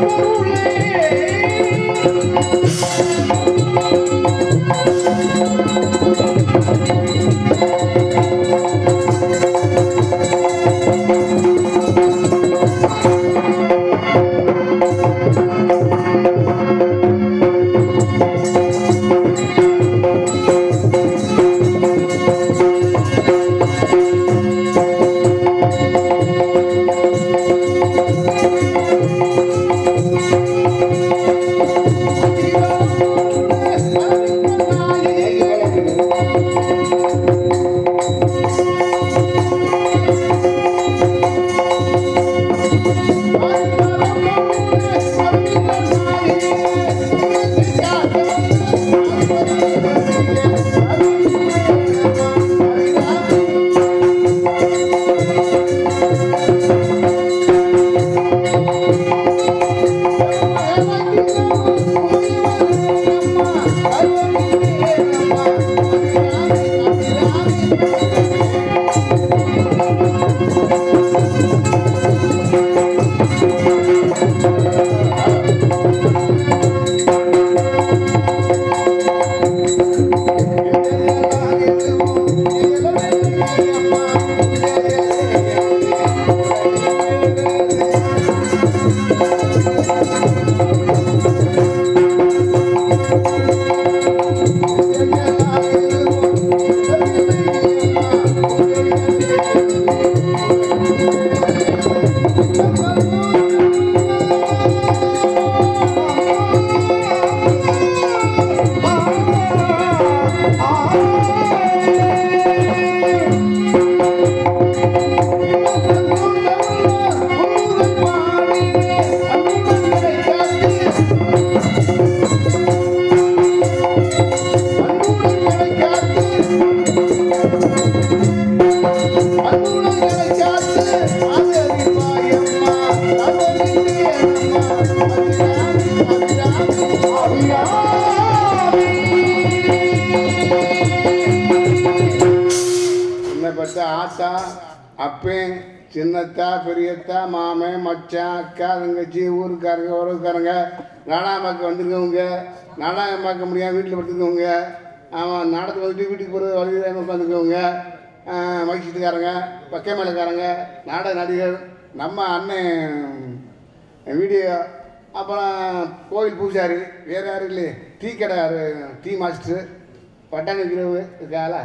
சின்னப்பட்ட ஆத்தா அப்பேன் சின்னத்தா பெரியத்தா மாமன் மச்சான் அக்கா தங்கச்சி ஊருக்காரங்க உறவுக்காரங்க நாடாமாக்க வந்திருக்கவங்க நாடகம் பார்க்க முடியாம வீட்டில் படுத்துருக்கவங்க ஆமாம் நாடகத்துக்கு வந்துட்டு வீட்டுக்கு போகிறது வழியில் உட்காந்துருக்கவங்க மகிழ்ச்சிட்டுக்காரங்க பக்கை மேலக்காரங்க நாடக நடிகர் நம்ம அண்ணன் வீடியோ அப்புறம் கோவில் பூசாரி வேறு யாரும் இல்லையே டீ கடை டீ மாஸ்டரு பட்டாணி கிரவு இருக்கால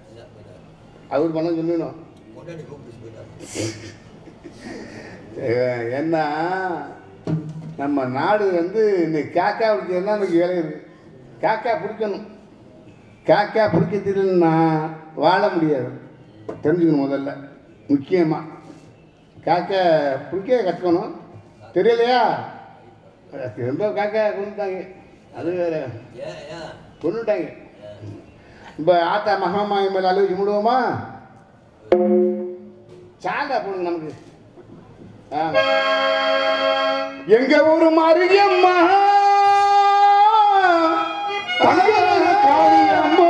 அவர் பண்ண சொல்லணும் அஹ் என்ன நம்ம நாடு வந்து இன்னைக்கு காக்கா பிடிக்கிறதுனா இன்னைக்கு வேலை இருக்கு காக்கா பிடிக்கணும் காக்கா பிடிக்க தெரியலன்னா வாழ முடியாது தெரிஞ்சுக்கணும் முதல்ல முக்கியமாக காக்கா பிடிக்க கற்றுக்கணும் தெரியலையா ரொம்ப காக்கா கொண்டுட்டாங்க அது வேற கொண்டுட்டாங்க இப்போ ஆத்தா மகாமாயி மேலே அழுவிச்சு முடுவோமா சாண்டா போடுங்க நமக்கு ஆமா. எங்க ஊரு மாரியம்மா அழகான காளியம்மா.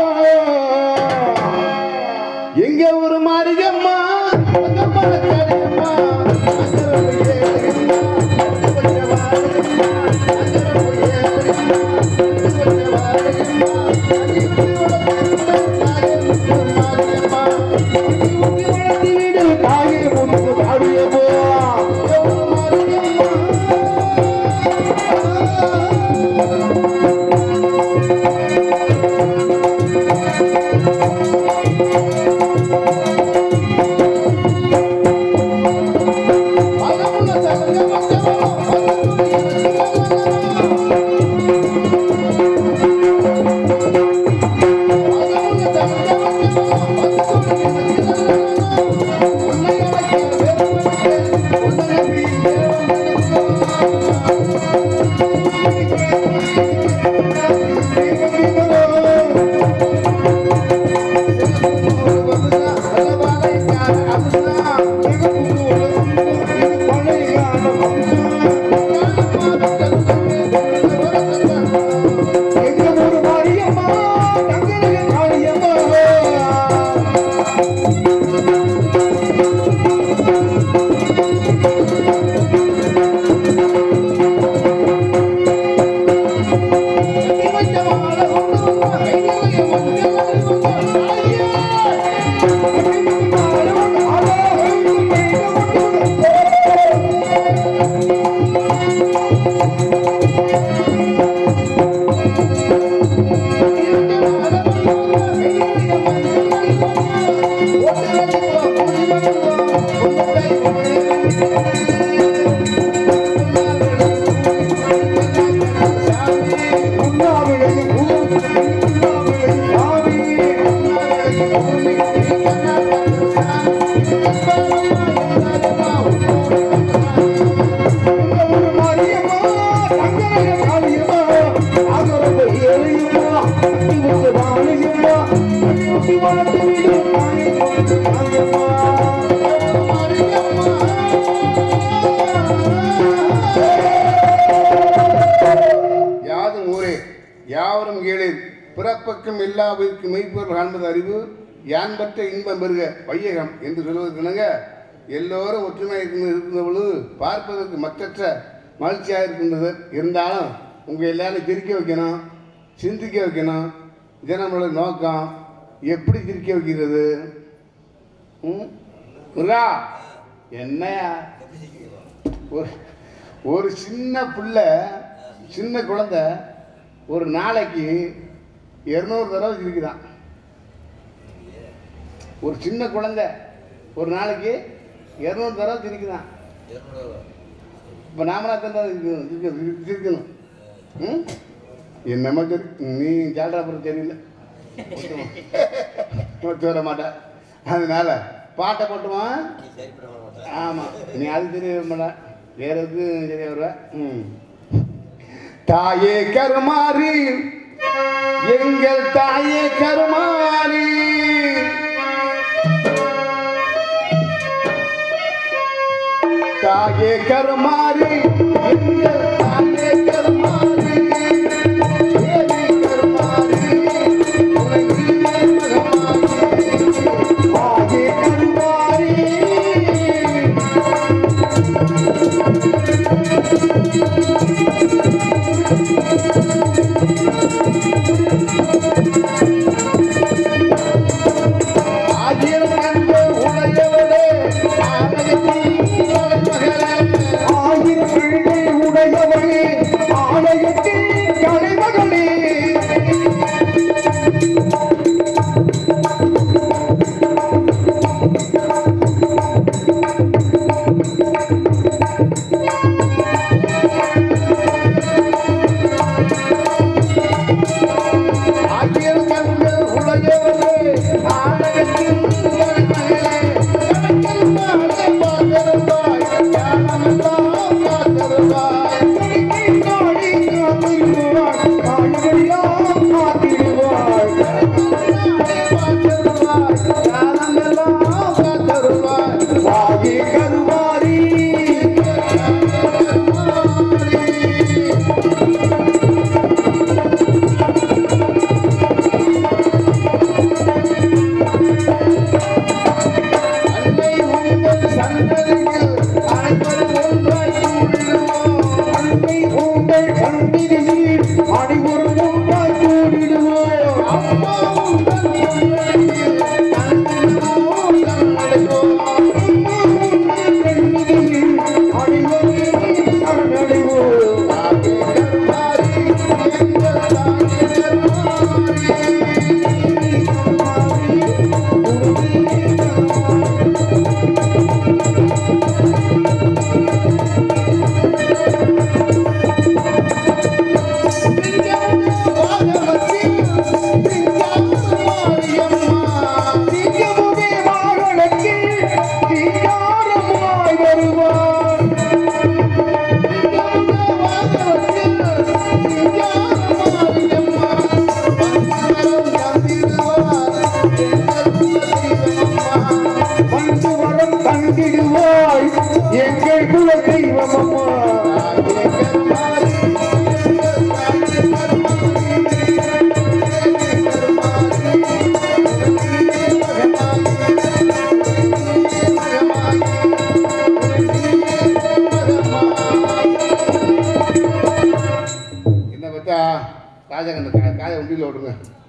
எங்க ஊரு மாரியம்மா அழகான காளியம்மா. அங்கரப்படியே அழகம்மா, அங்கரப்படியே வாழம்மா, அங்கரப்படியே அழகம்மா, அங்கரப்படியே வாழம்மா. அடிக்கு வளர்த்து தாயே மாரியம்மா. அடி ஊட்டி வளர்த்து வீடு தாயே முன்பு காளியம்மா. எங்க ஊரு மாரியம்மா பலமுள்ள தலைங்க பக்கம் காளியம்மா தங்கரக காளியம்மா ஆகரக ஏழையம்மா அத்திமுத்து வாணியம்மா அத்திமுத்தி வளர்த்து விடும் காளியம்மா யாதும் ஊரே யாவரும் கேளீர் பிறப்பக்கம் எல்லா உயிர்க்கு மெய்ப்பொருள் காண்பது அறிவு யான் பற்ற இன்பம் பெறுக வையகம் என்று சொல்வதற்கிணங்க எல்லோரும் ஒற்றுமை இருக்கின்ற இருக்கின்ற பொழுது பார்ப்பதற்கு மற்றற்ற மகிழ்ச்சியாக இருக்கின்றது இருந்தாலும் உங்கள் எல்லாரும் சிரிக்க வைக்கணும் சிந்திக்க வைக்கணும் இது நம்மளோட நோக்கம் எப்படி சிரிக்க வைக்கிறது ம் முருகா என்னையா ஒரு ஒரு சின்ன பிள்ளை சின்ன குழந்தை ஒரு நாளைக்கு இரநூறு தடவை சிரிக்குதான் ஒரு சின்ன குழந்தை ஒரு நாளைக்கு இரநூறு தடவை சிரிக்குதான் இப்போ நாமளா தான் சிரிக்கணும் சிரிக்கணும், சிரிக்கணும் ம் என்னம்மா சரி நீ ஜால்ராபுரம் தெரியல ஒத்து வர மாட்டேன் அதனால பாட்டை போட்டுமா ஆமாம் நீ அது தெரிய மாட்டா வேற எதுக்கு தெரிய வருவ ம் தாயே கருமாறி எங்கள் தாயே கருமாறி தாயே கருமாறி எங்கள் தாயே கருமாறி தேவி கருமாறி உனை நீயே மகமாறி ஆகே கருமாரி ஆகியம் கண்டு உடையவளே ஆலயத்தின் மகளே ஆயிரம் பிள்ளை உடையவளே ஆலயத்தின் கலைமகளே ஆகியம் கண்டு உடையவளே ஆலயத்தின் மகளே கணக்கில் மாலை பார்த்திருப்பாய் ஞானமெல்லாம் பார்த்திருப்பாய் காளி காத்திடுவாள் காளிகளெல்லாம் காத்திடுவாள் ஆகே கருமாரி அன்னை உங்கள் கண்ணினில் அனைவரும் ஒன்றாய் கூடிடுவோம் அம்மா உங்கள் எங்கள் குல தெய்வம் அம்மா என்ன பார்த்தா ராஜாக்கண்ண காதை உண்டியில் விடுங்க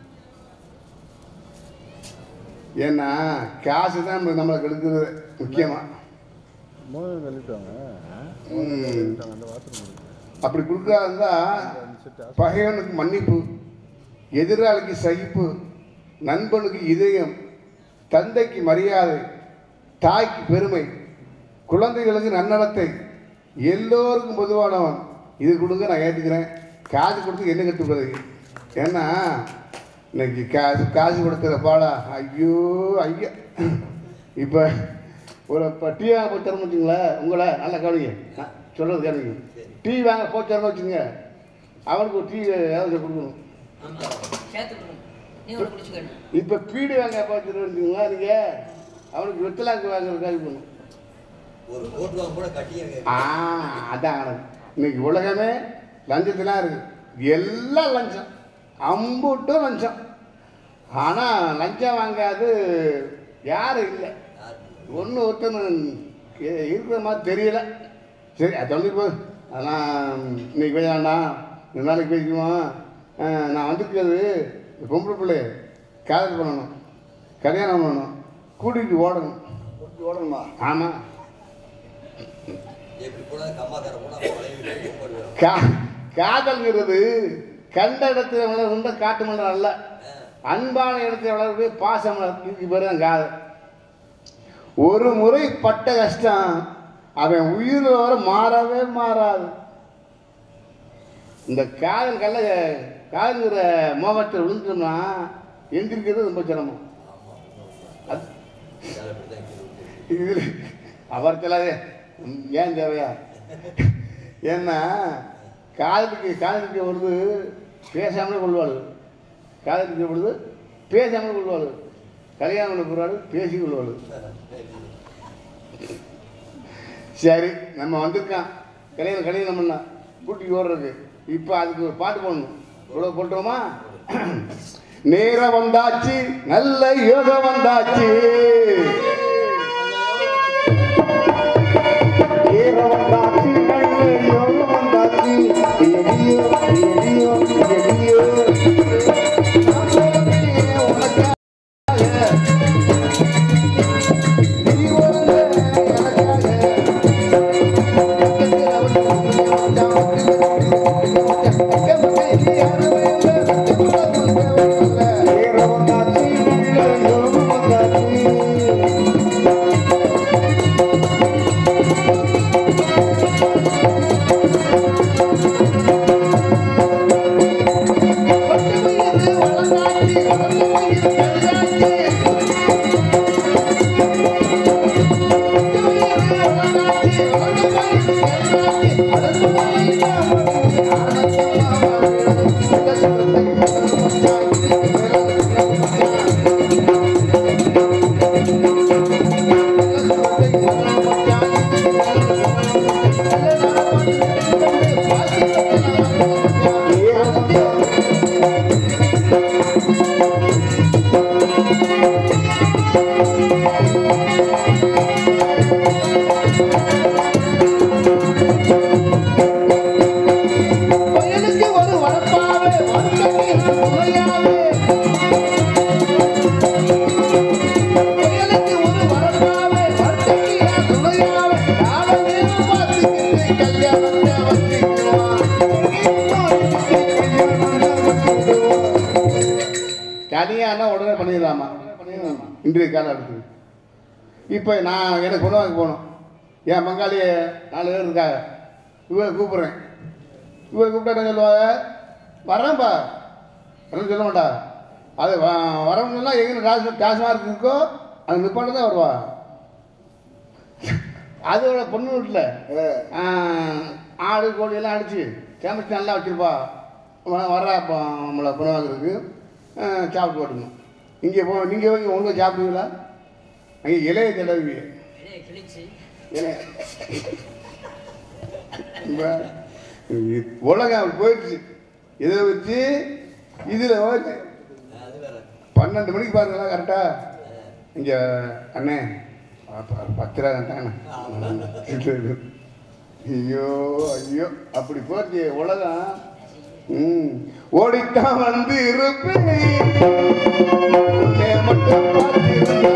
ஏன்னா காசு தான் நம்ம நம்மளை கெடுக்கிறது முக்கியமாக மோதல் தள்ளிட்டாங்க ம். அந்த வாசல் அப்படி கொடுக்காதா பகைவனுக்கு மன்னிப்பு எதிராளிக்கு சகிப்பு நண்பனுக்கு இதயம் தந்தைக்கு மரியாதை தாய்க்கு பெருமை குழந்தைகளுக்கு நன்னடத்தை எல்லோருக்கும் பொதுவானவன் இது கொடுங்க நான் ஏற்றுக்கிறேன் காசு கொடுத்து என்ன கட்டுப்படுறது ஏன்னா இன்னைக்கு காசு காசு கொடுத்துற பாடா ஐயோ ஐயா இப்போ ஒரு பட்டியா போய் தர மாட்டீங்களா உங்களை நல்லா கவனிங்க சொல்கிறது எனக்கு டீ வாங்க போச்சாருன்னு வச்சுங்க அவனுக்கு ஒரு டீ ஏதாவது கொடுக்கணும் ஆமா சேர்த்து கொடுங்க நீ ஒன்று குடிச்சுக்கணும் இப்போ பீடி வாங்க போச்சுன்னு வச்சுங்களா நீங்கள் அவனுக்கு வெத்தலாக்கு வாங்குறதுக்காக பண்ணணும் ஒரு கோட் வாங்க கூட கட்டியே ஆ அதான் ஆனது. இன்னைக்கு உலகமே லஞ்சத்துலாம் இருக்குது எல்லாம் லஞ்சம் அம்புட்டும் லஞ்சம் ஆனால் லஞ்சம் வாங்காது யாரும் இல்லை ஒன்று ஒருத்தன் கே- இருக்கிற மாதிரி தெரியல சரி அது சொல்லிட்டு போ அதெல்லாம் இன்னைக்கு போய் வேண்டாம் ரெண்டு நாளைக்கு போய்க்குவோம் நான் வந்திருக்கிறது இந்த பொம்பளை பிள்ளை காதல் பண்ணணும் கல்யாணம் பண்ணணும் கூட்டிகிட்டு ஓடணும் கூட்டி ஓடணுமா ஆமாம் எப்படி போனா கம்மாக்கார போனா பழைய போடுவேன் கா காதல்ங்கிறது கண்ட இடத்துல வளர்ந்த காட்டு மலர் அல்ல அன்பான இடத்துல வளர்றது பாச மலர் இதுக்கு பேர் தான் காதல் ஒரு முறை பட்ட கஷ்டம் அவன் உயிர் வர மாறவே மாறாது இந்த காதல் கல்ல காதல்ங்கிற மோகத்தில் விழுந்துட்டோம்னா எந்திரிக்கிறது ரொம்ப சிரமம் அது இது அவர் சொல்லாதே ம், ஏன் தேவையா ஏன்னா காதலிக்கு காதலிக்க பொழுது பேசாமலே கொள்வாள் காதலிக்க பொழுது பேசாமலே கொள்வாள் கல்யாணம் பண்ண போகிறாள் பேசி கொள்வாள் சரி நம்ம வந்திருக்கான் கல்யாணம் கல்யாணம் பண்ண கூட்டிக்கு ஓடுறதுக்கு இப்போ அதுக்கு ஒரு பாட்டு போடணும் இவ்வளோ போட்டோமா நேரம் வந்தாச்சு நல்ல யோகம் வந்தாச்சு ஏற வந்தாச்சு நல்ல யோகம் வந்தாச்சு எடியோ எடியோ எடியோ ஏற வந்தாச்சு நல்ல யோகம் வந்தாச்சு வயலுக்கு ஒரு வளர்ப்பாவே வந்தக்கு துணையாவே வயலுக்கு ஒரு வளர்ப்பாவே வந்தக்கு துணையாவே நாளவே பார்த்துக்கிட்டு கல்யாணத்தை வச்சுக்குவான் தனியானா உடனே பண்ணிடலாமா இன்றைய காலகட்டத்துக்கு இப்போ நான் எனக்கு பொண்ணு வாங்க போகணும் என் பங்காளி நாலு பேர் இருக்காங்க இவரை கூப்பிட்றேன் இவரை கூப்பிட்டா என்ன சொல்லுவாங்க வரேன்ப்பா வரேன்னு சொல்ல மாட்டா அது வ- வரணும்னு சொன்னால் எங்கே டாஸ் டாஸ்மார்க் இருக்கோ அது நிப்பாட்டு தான் வருவா அதோட பொண்ணு வீட்டில் ஆடு கோழி எல்லாம் அடிச்சு சமைச்சு நல்லா வச்சுருப்பா வர்ற அப்போ நம்மளை பொண்ணு வாங்குறதுக்கு ஆ, சாப்பிட்டு போட்டுக்கணும் இங்கே போ நீங்கள் போய் ஒழுங்காக சாப்பிடுவீங்களா அங்கே இலைய தடவி இலையை கிழிச்சு இலை இப்ப உலகம் அப்படி போயிடுச்சு இதை வச்சு இதில் போச்சு அது வேற பன்னெண்டு மணிக்கு பாருங்களா கரெக்டா இங்கே அண்ணே ப- பத்து ரூபா தானே ஐயோ ஐயோ அப்படி போச்சு உலகம் ம் ஓடித்தான் வந்து இருப்பேன் உன்னை மட்டும் பார்த்திருந்தா.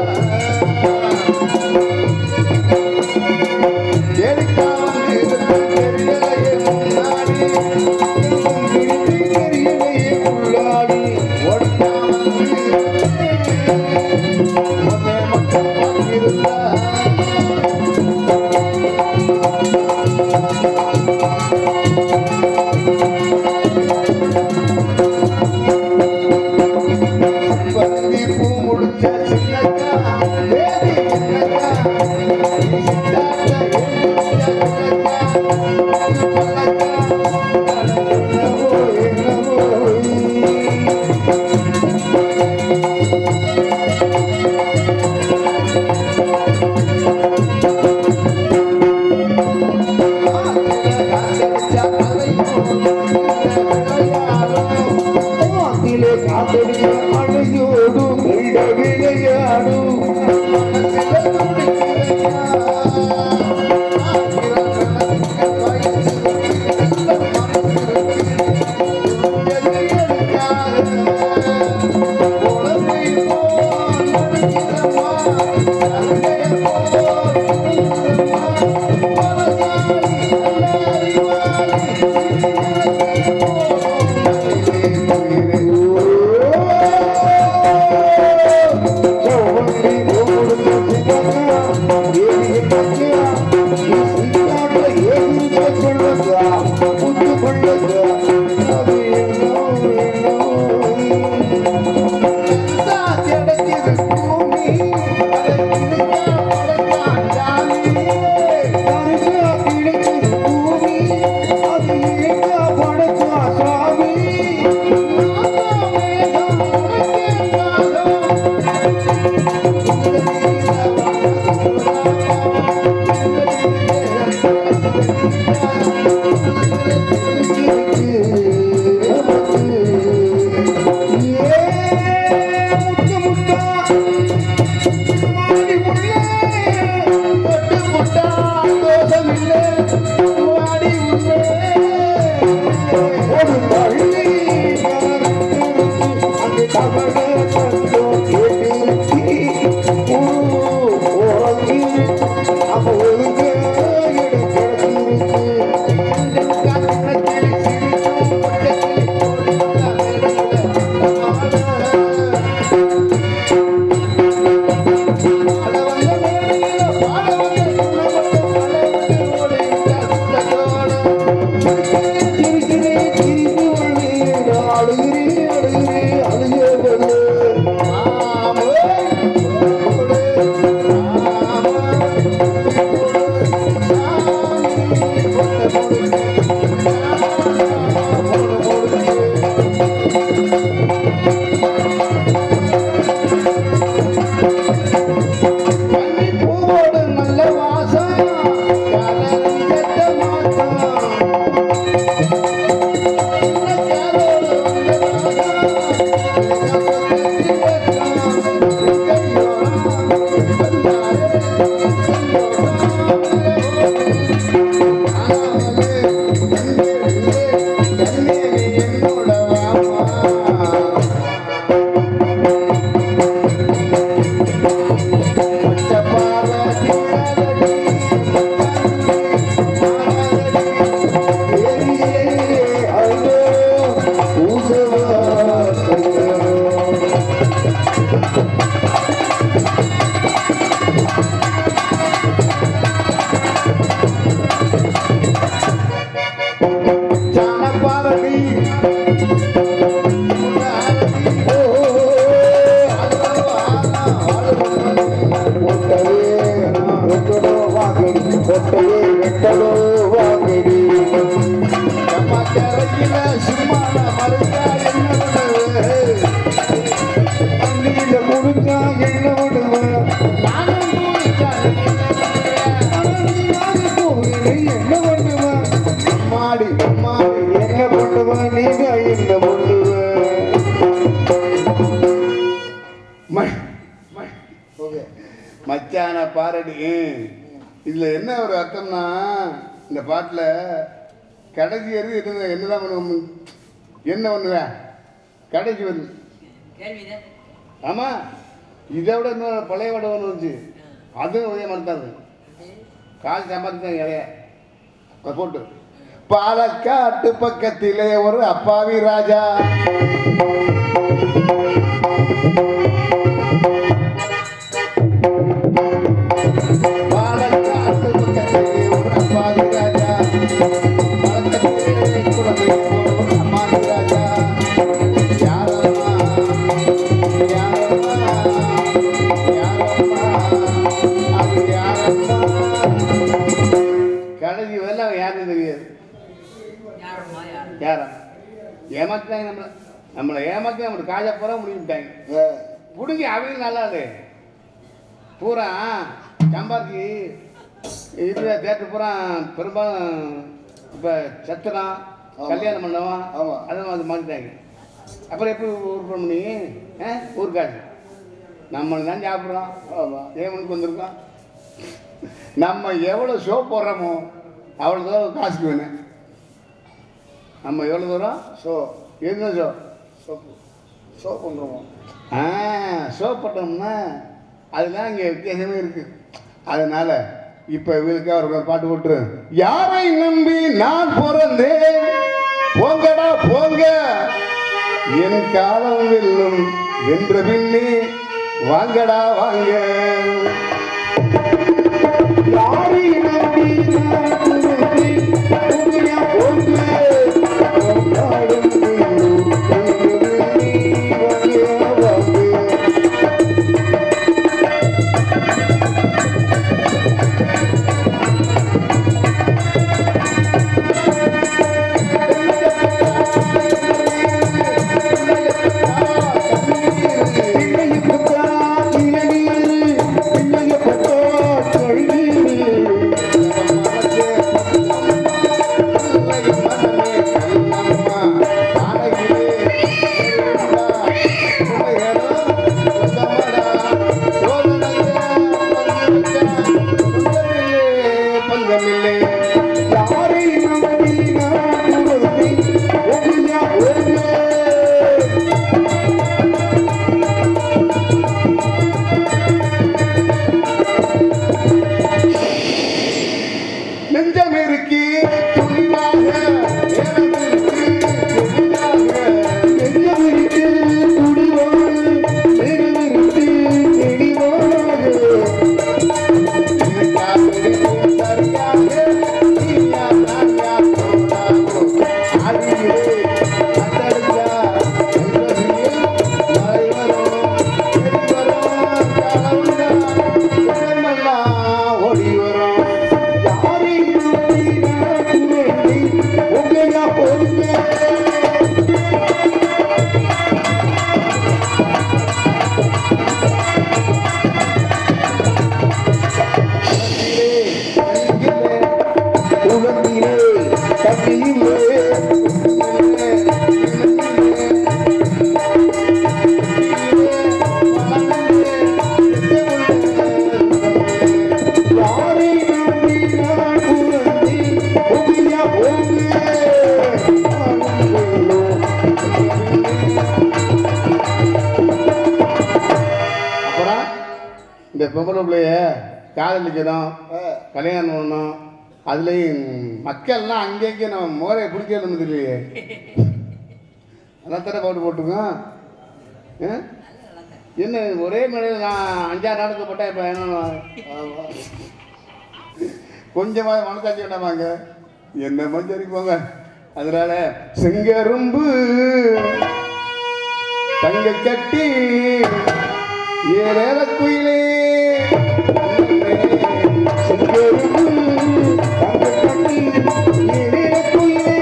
ஏடித்தான் வந்து இருப்பேன் தெரியலையே முன்னாடி. எங்கும் பிரிந்து தெரியலையே உள்ளாடி. ஓடித்தான் வந்து இருப்பேன். உன்னை மட்டும் பார்த்திருந்தா. பத்தி பூ முடிச்ச சின்னக்கா முத்து கொண்டது அது என்னோ என்னோ பரிசா கிடைச்சது பூமி அது எங்க படைச்சா சாமி அப்போ ஒழுங்கு சிரிக்கிறே சிரிப்பு வருது அழுகிறே அழுகிறே அழுகே வருது பூவோடு நல்ல வாசம் கலந்த மாசம் கொட்டையே வெட்டலோ வாங்கடி தண்ணியில முடிஞ்சா என்ன விடுவேன் என்ன பண்ணுவேன் மாடி மாடி என்ன பண்ணுவேன் நீங்க என்ன பண்ணுவேன் ம- ம- ஓகே மச்சான பாரடி இதுல என்ன ஒரு அர்த்தம்னா இந்த பாட்டுல கடைசி வருது என்ன என்னதான் பண்ணுவோம் என்ன பண்ணுவேன் கடைசி வருது கேள்விதான் ஆமா இதை விட இன்னொரு பழைய வடை ஒன்று வந்துச்சு அதுவும் அதே மாதிரி தான் இருக்கு காசு சம்பாதிச்சாங்க நிறைய அதை போட்டு பாலக்காட்டு பக்கத்திலே ஒரு அப்பாவி ராஜா பாலக்காட்டு பக்கத்திலே ஒரு அப்பாவி ராஜா பக்கத்திலே குழந்தை போல் ஒரு அம்மாவி ராஜா யாரம்மா யாரம்மா யாரம்மா அது யாரம்மா கடைசி வரல அவன் யாருன்னு தெரியாது யாரம்மா யார் யாரா ஏமாத்திட்டாங்க நம்மளை நம்மளை ஏமாத்தி நம்மளுக்கு காஜா பூரா முடிச்சுட்டாங்க பிடிச்சி அவங்க நல்லா இல்லை பூரா சம்பாதிச்சு இது தேட்டர் பூரா பெரும்பாலும் இப்போ சத்திரம் ஆமா. கல்யாண மண்டபம் ஆமா. அதை மாதிரி மாற்றிட்டாங்க அப்புறம் எப்படி ஊர் பண்ண முடியும் ஆ ஊர் காசு நம்மளை தான் சாப்பிட்றோம் ஆமா தேவனுக்கு வந்திருக்கோம் நம்ம எவ்வளோ ஷோ போடுறோமோ அவ்வளோ தூரம் காசுக்கு வேணும் நம்ம எவ்வளோ தூரம் ஸோ என்ன ஷோ சோப்பு ஷோ பண்ணுறோம் ஆ ஷோ போட்டோம்னா அதுதான் இங்கே வித்தியாசமே இருக்கு அதனால இப்போ இவருக்கு அவர் பாட்டு போட்டு யாரை நம்பி நான் பிறந்தேன் போங்கடா போங்க என் காலம் வெல்லும் வென்ற பின்னே வாங்கடா வாங்க யாரை நம்பி நான் உன்னை உன்னையா போங்க மனமே கண்ணம்மா ஆனையிலே இருந்தா உமையரோ சொந்தமடா சோதனைய பஞ்சமில்லே பஞ்சமில்லே யாரை நம்பினார் உறுதி ஒளியா ஒளியே நெஞ்சம் இருக்கி துணிவாக நேரமிருக்கு துணிவாக நெஞ்சமிருக்கு துடிவாக நெருமிருக்கு தெளிவாக ஓடி வரும் யாரை நம்பினார் உறுதி ஒளியா ஒளியே உலகிலே தண்ணியிலே யாரை நம்பினார் உறுதி ஒளியா ஒளியே ஆனந்தேலோ அப்புறம் இந்த பொம்பளை பிள்ளைய காதலிக்கணும் கல்யாணம் பண்ணணும் அதுலேயும் மக்கள்லாம் அங்கங்கே நம்ம மோரையை பிடிக்கணும் இல்லையே அதான் தானே போட்டு போட்டுருக்கோம் ஆ? என்ன ஒரே மேடையில் நான் அஞ்சாறு நாளுக்கு போட்டால் இப்போ என்ன கொஞ்சமாக மனசாட்சி வேண்டாமாங்க என்ன மஞ்சரி போங்க அதனால செங்கரும்பு தங்க கட்டி ஏழேல குயிலே செங்கரும்பு தங்கக்கட்டி நீரிழக்குயிலே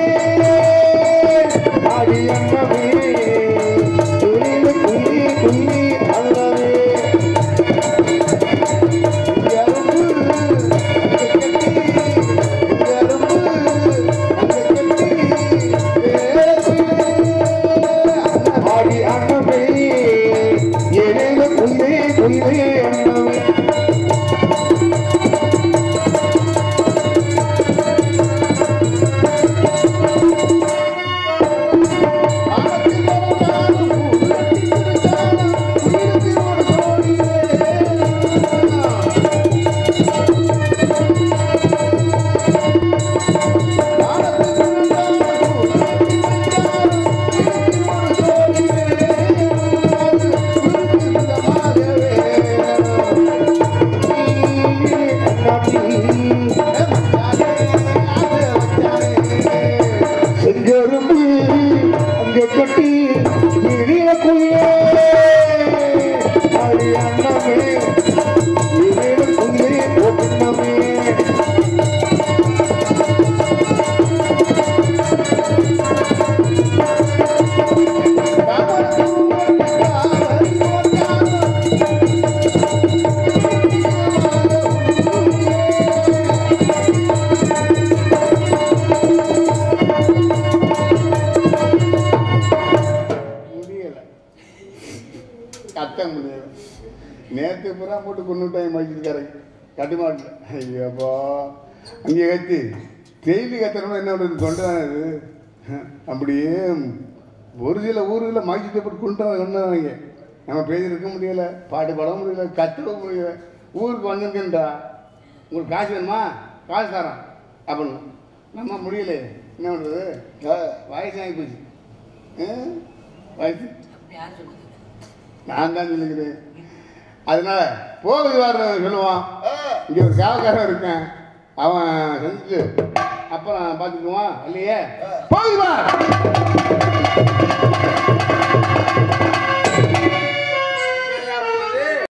ஆடி அண்ணவே துணில குயிலி குயிலி அல்லவே ஆடி அண்ணவே ஏழேல குயிலே குயிலே அண்ணவே செங்கரும்பு அங்க கட்டி எழில குயிலே ஆடி அண்ணவே எழில குயிலே ஒண்ணமே முடியல கத்த முடியல நேற்று பூரா போட்டு கொண்டுட்டாங்க மகிழ்ச்சிக்காரங்க கட்டுமாட்டில் ஐயோப்பா அங்கே கத்தி டெய்லி கத்துறோம்னா என்ன பண்ணுறது தொண்டான இது அப்படியே ஒரு சில ஊர்களில் மகிழ்ச்சியை போட்டு கொண்டு கொண்டாங்க நம்ம பேசி இருக்க முடியல பாட்டு பாட முடியல கத்தவும் முடியல ஊருக்கு வந்துருக்கேன்டா உங்களுக்கு காசு வேணுமா காசு தரோம் அப்படின்னு நம்ம முடியல என்ன பண்ணுறது வயசு ஆகி போச்சு ஆ? வயசு அப்படி யார் சொல்லுது நான் தான் சொல்லிக்கிறேன் அதனால போகுது வர சொல்லுவான் இங்கே ஒரு காவக்காரன் இருக்கேன் அவன் செஞ்சுட்டு அப்புறம் பார்த்துக்குவான் இல்லையே போகுது வா